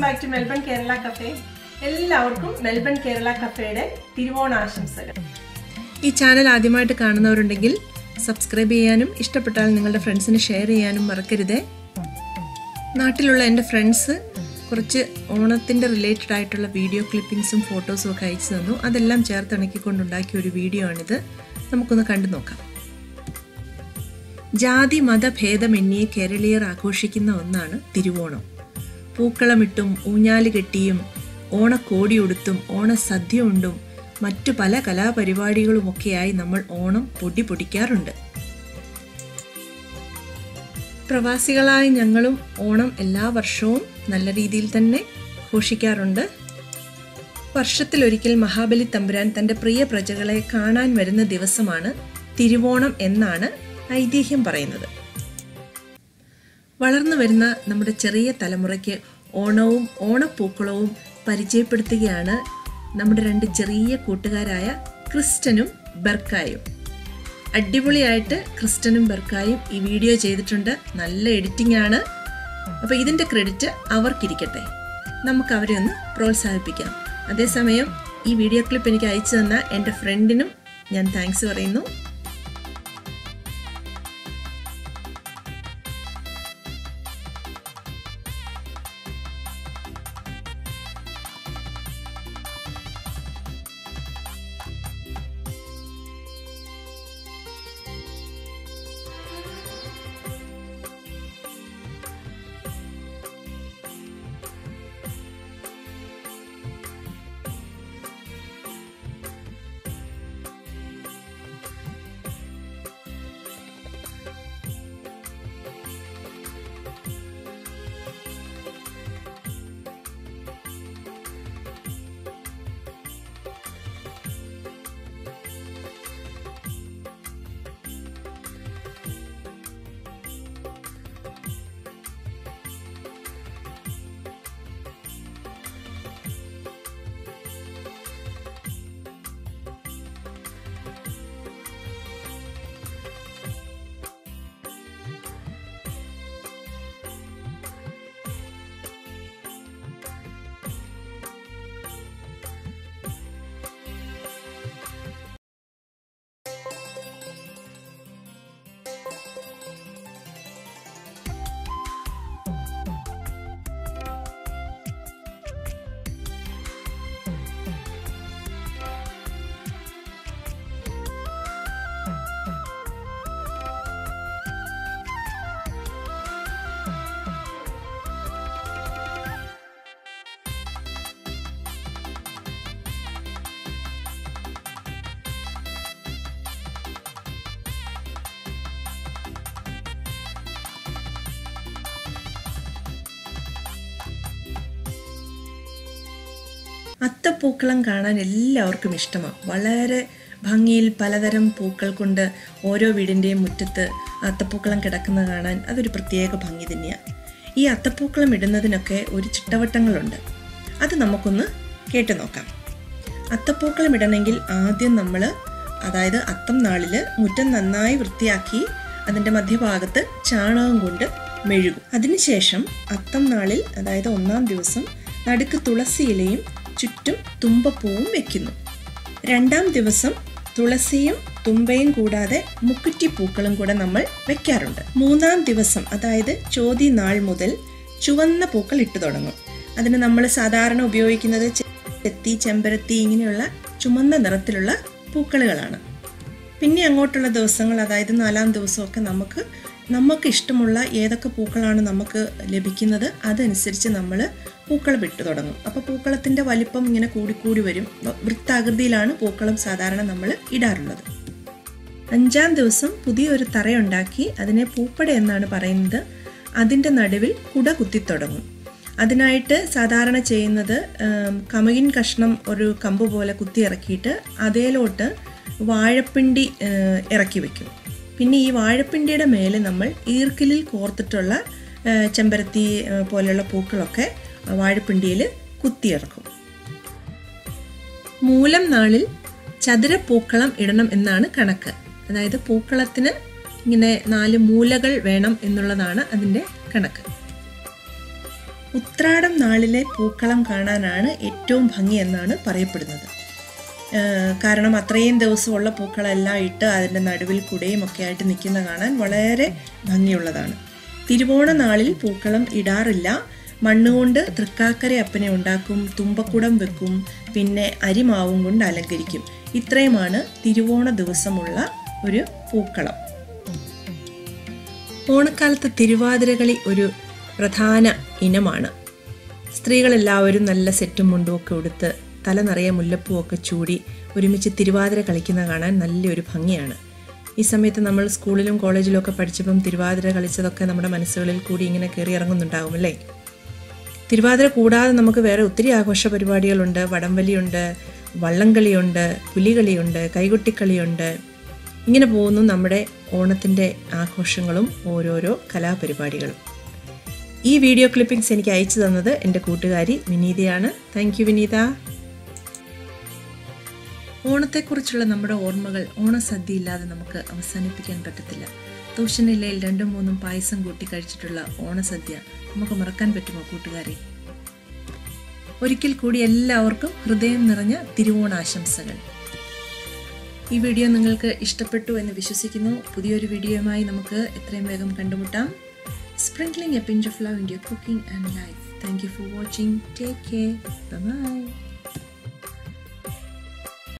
back to Melbourne Kerala cafe എല്ലാവർക്കും Melbourne Kerala കഫേയുടെ തിരുവോണാശംസകൾ ഈ ചാനൽ ആദ്യമായിട്ട് കാണുന്നവരുണ്ടെങ്കിൽ സബ്സ്ക്രൈബ് ചെയ്യാനും ഇഷ്ടപ്പെട്ടാൽ നിങ്ങളുടെ ഫ്രണ്ട്സിന് ഷെയർ ചെയ്യാനും മറക്കരുതേ നാട്ടിലുള്ള എൻ്റെ ഫ്രണ്ട്സ് കുറച്ച് ഓണത്തിൻ്റെ റിലേറ്റഡ് ആയിട്ടുള്ള വീഡിയോ ക്ലിപ്പിങ്സും ഫോട്ടോസും ഒക്കെ അയച്ചു തന്നു അതെല്ലാം ചേർത്തിണക്കിക്കൊണ്ടുണ്ടാക്കിയ ഒരു വീഡിയോ ആണിത് നമുക്കൊന്ന് കണ്ടു നോക്കാം ജാതി മതഭേദമന്യേ കേരളീയർ ആഘോഷിക്കുന്ന ഒന്നാണ് തിരുവോണം പൂക്കളമിട്ടും ഊഞ്ഞാല് കെട്ടിയും ഓണക്കോടിയുടുത്തും ഓണസദ്യ ഉണ്ടും മറ്റു പല കലാപരിപാടികളുമൊക്കെയായി നമ്മൾ ഓണം പൊടി പൊടിക്കാറുണ്ട് പ്രവാസികളായ ഞങ്ങളും ഓണം എല്ലാ വർഷവും നല്ല രീതിയിൽ തന്നെ ഘോഷിക്കാറുണ്ട് വർഷത്തിലൊരിക്കൽ മഹാബലി തമ്പുരാൻ തൻ്റെ പ്രിയ പ്രജകളെ കാണാൻ വരുന്ന ദിവസമാണ് തിരുവോണം എന്നാണ് ഐതിഹ്യം പറയുന്നത് വളർന്നു വരുന്ന നമ്മുടെ ചെറിയ തലമുറയ്ക്ക് ഓണവും ഓണപ്പൂക്കളവും പരിചയപ്പെടുത്തുകയാണ് നമ്മുടെ രണ്ട് ചെറിയ കൂട്ടുകാരായ ക്രിസ്റ്റനും ബെർക്കായും അടിപൊളിയായിട്ട് ക്രിസ്റ്റനും ബെർക്കായും ഈ വീഡിയോ ചെയ്തിട്ടുണ്ട് നല്ല എഡിറ്റിംഗ് ആണ് അപ്പോൾ ഇതിൻ്റെ ക്രെഡിറ്റ് അവർക്കിരിക്കട്ടെ നമുക്ക് അവരെ ഒന്ന് പ്രോത്സാഹിപ്പിക്കാം അതേസമയം ഈ വീഡിയോ ക്ലിപ്പ് എനിക്ക് അയച്ചു തന്ന എൻ്റെ ഫ്രണ്ടിനും ഞാൻ താങ്ക്സ് പറയുന്നു അത്തപ്പൂക്കളം കാണാൻ എല്ലാവർക്കും ഇഷ്ടമാണ് വളരെ ഭംഗിയിൽ പലതരം പൂക്കൾ കൊണ്ട് ഓരോ വീടിൻ്റെയും മുറ്റത്ത് അത്തപ്പൂക്കളം കിടക്കുന്ന കാണാൻ അതൊരു പ്രത്യേക ഭംഗി തന്നെയാണ് ഈ അത്തപ്പൂക്കളം ഇടുന്നതിനൊക്കെ ഒരു ചിട്ടവട്ടങ്ങളുണ്ട് അത് നമുക്കൊന്ന് കേട്ടു നോക്കാം അത്തപ്പൂക്കളം ഇടണമെങ്കിൽ ആദ്യം നമ്മൾ അതായത് അത്തം നാളിൽ മുറ്റം നന്നായി വൃത്തിയാക്കി അതിൻ്റെ മധ്യഭാഗത്ത് ചാണകം കൊണ്ട് മെഴുകും അതിനുശേഷം അത്തം നാളിൽ അതായത് ഒന്നാം ദിവസം നടുക്ക് തുളസി ഇലയും ചുറ്റും തുമ്പപ്പൂവും വെക്കുന്നു രണ്ടാം ദിവസം തുളസിയും തുമ്പയും കൂടാതെ മുക്കുറ്റി പൂക്കളും കൂടെ നമ്മൾ വെക്കാറുണ്ട് മൂന്നാം ദിവസം അതായത് ചോതി നാൾ മുതൽ ചുവന്ന പൂക്കൾ ഇട്ടു തുടങ്ങും അതിന് നമ്മൾ സാധാരണ ഉപയോഗിക്കുന്നത് ചെത്തി ചെമ്പരത്തി ഇങ്ങനെയുള്ള ചുമന്ന നിറത്തിലുള്ള പൂക്കളുകളാണ് പിന്നെ അങ്ങോട്ടുള്ള ദിവസങ്ങൾ അതായത് നാലാം ദിവസമൊക്കെ നമുക്ക് നമുക്ക് ഇഷ്ടമുള്ള ഏതൊക്കെ പൂക്കളാണ് നമുക്ക് ലഭിക്കുന്നത് അതനുസരിച്ച് നമ്മൾ പൂക്കളം ഇട്ട് തുടങ്ങും അപ്പോൾ പൂക്കളത്തിൻ്റെ വലിപ്പം ഇങ്ങനെ കൂടിക്കൂടി വരും വൃത്താകൃതിയിലാണ് പൂക്കളം സാധാരണ നമ്മൾ ഇടാറുള്ളത് അഞ്ചാം ദിവസം പുതിയൊരു തറയുണ്ടാക്കി അതിനെ പൂപ്പട എന്നാണ് പറയുന്നത് അതിൻ്റെ നടുവിൽ കുട കുത്തിത്തുടങ്ങും അതിനായിട്ട് സാധാരണ ചെയ്യുന്നത് കമുകിൻ കഷ്ണം ഒരു കമ്പ് പോലെ കുത്തി ഇറക്കിയിട്ട് അതേലോട്ട് വാഴപ്പിണ്ടി ഇറക്കി വെക്കും പിന്നെ ഈ വാഴപ്പിണ്ടിയുടെ മേലെ നമ്മൾ ഈർക്കിലിൽ കോർത്തിട്ടുള്ള ചെമ്പരത്തി പോലെയുള്ള പൂക്കളൊക്കെ വാഴപ്പിണ്ടിയിൽ കുത്തിയിറക്കും മൂലം നാളിൽ ചതുര പൂക്കളം ഇടണം എന്നാണ് കണക്ക് അതായത് പൂക്കളത്തിന് ഇങ്ങനെ നാല് മൂലകൾ വേണം എന്നുള്ളതാണ് അതിൻ്റെ കണക്ക് ഉത്രാടം നാളിലെ പൂക്കളം കാണാനാണ് ഏറ്റവും ഭംഗി എന്നാണ് പറയപ്പെടുന്നത് ഏഹ് കാരണം അത്രയും ദിവസമുള്ള പൂക്കളെല്ലാം ഇട്ട് അതിൻ്റെ നടുവിൽ കുടയും ഒക്കെ ആയിട്ട് നിൽക്കുന്ന കാണാൻ വളരെ ഭംഗിയുള്ളതാണ് തിരുവോണ നാളിൽ പൂക്കളം ഇടാറില്ല മണ്ണുകൊണ്ട് തൃക്കാക്കര അപ്പനെ ഉണ്ടാക്കും തുമ്പക്കുടം വെക്കും പിന്നെ അരിമാവും കൊണ്ട് അലങ്കരിക്കും ഇത്രയുമാണ് തിരുവോണ ദിവസമുള്ള ഒരു പൂക്കളം ഓണക്കാലത്ത് തിരുവാതിരകളി ഒരു പ്രധാന ഇനമാണ് സ്ത്രീകളെല്ലാവരും നല്ല സെറ്റും മുണ്ടും ഒക്കെ ഉടുത്ത് തല നിറയെ മുല്ലപ്പൂവൊക്കെ ചൂടി ഒരുമിച്ച് തിരുവാതിര കളിക്കുന്ന കാണാൻ നല്ലൊരു ഭംഗിയാണ് ഈ സമയത്ത് നമ്മൾ സ്കൂളിലും കോളേജിലും ഒക്കെ പഠിച്ചപ്പം തിരുവാതിര കളിച്ചതൊക്കെ നമ്മുടെ മനസ്സുകളിൽ കൂടി ഇങ്ങനെ കയറി ഇറങ്ങുന്നുണ്ടാകും അല്ലേ തിരുവാതിര കൂടാതെ നമുക്ക് വേറെ ഒത്തിരി ആഘോഷ പരിപാടികളുണ്ട് വടംവലിയുണ്ട് വള്ളംകളിയുണ്ട് പുലികളിയുണ്ട് കൈകൊട്ടിക്കളിയുണ്ട് ഇങ്ങനെ പോകുന്നു നമ്മുടെ ഓണത്തിൻ്റെ ആഘോഷങ്ങളും ഓരോരോ കലാപരിപാടികളും ഈ വീഡിയോ ക്ലിപ്പിംഗ്സ് എനിക്ക് അയച്ചു തന്നത് എൻ്റെ കൂട്ടുകാരി വിനീതയാണ് താങ്ക് യു വിനീത ഓണത്തെക്കുറിച്ചുള്ള നമ്മുടെ ഓർമ്മകൾ ഓണസദ്യ ഇല്ലാതെ നമുക്ക് അവസാനിപ്പിക്കാൻ പറ്റത്തില്ല തൂഷനിലയിൽ രണ്ടും മൂന്നും പായസം കൂട്ടി കഴിച്ചിട്ടുള്ള ഓണസദ്യ നമുക്ക് മറക്കാൻ പറ്റുമോ കൂട്ടുകാരെ ഒരിക്കൽ കൂടി എല്ലാവർക്കും ഹൃദയം നിറഞ്ഞ തിരുവോണാശംസകൾ ഈ വീഡിയോ നിങ്ങൾക്ക് ഇഷ്ടപ്പെട്ടു എന്ന് വിശ്വസിക്കുന്നു പുതിയൊരു വീഡിയോയുമായി നമുക്ക് എത്രയും വേഗം കണ്ടുമുട്ടാം sprinkling a pinch of love in your cooking and life thank you for watching take care by